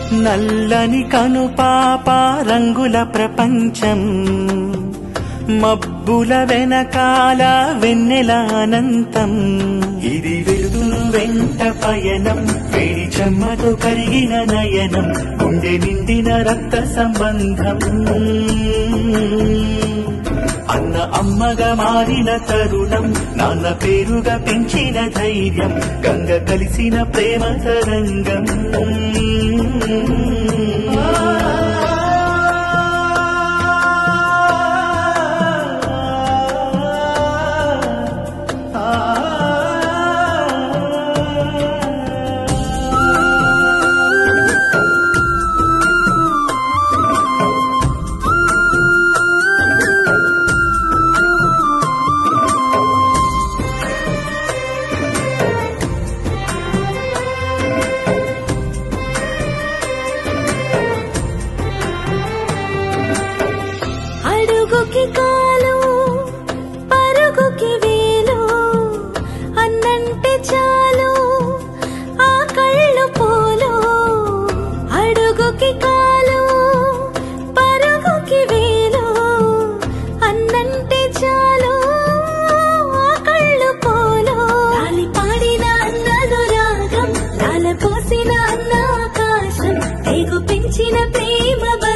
నల్లని కనుపాప రంగుల ప్రపంచం మబ్బుల వెనకాల వెన్నెల అనంతం ఇది వెలుగులు వెంట పయనం వేడి చెమ్మతో కరిగిన నయనం గుండె నిండిన రక్త సంబంధం అన్న అమ్మగా మారిన తరుణం నాన్న పేరుగా పెంచిన ధైర్యం గంగ కలిసిన ప్రేమ తరంగం అడుగుకి కాలు పరుగుకి వేలు అన్నంటే చాలు ఆ కళ్ళు పోలు అడుగుకి కాలు పరుగుకి వేలు అన్నంటే చాలు ఆ కళ్ళు పోలు గాలి పాడిన అన్నను రాగం నాల పోసిన అన్న ఆకాశం తెగు పెంచిన ప్రేమ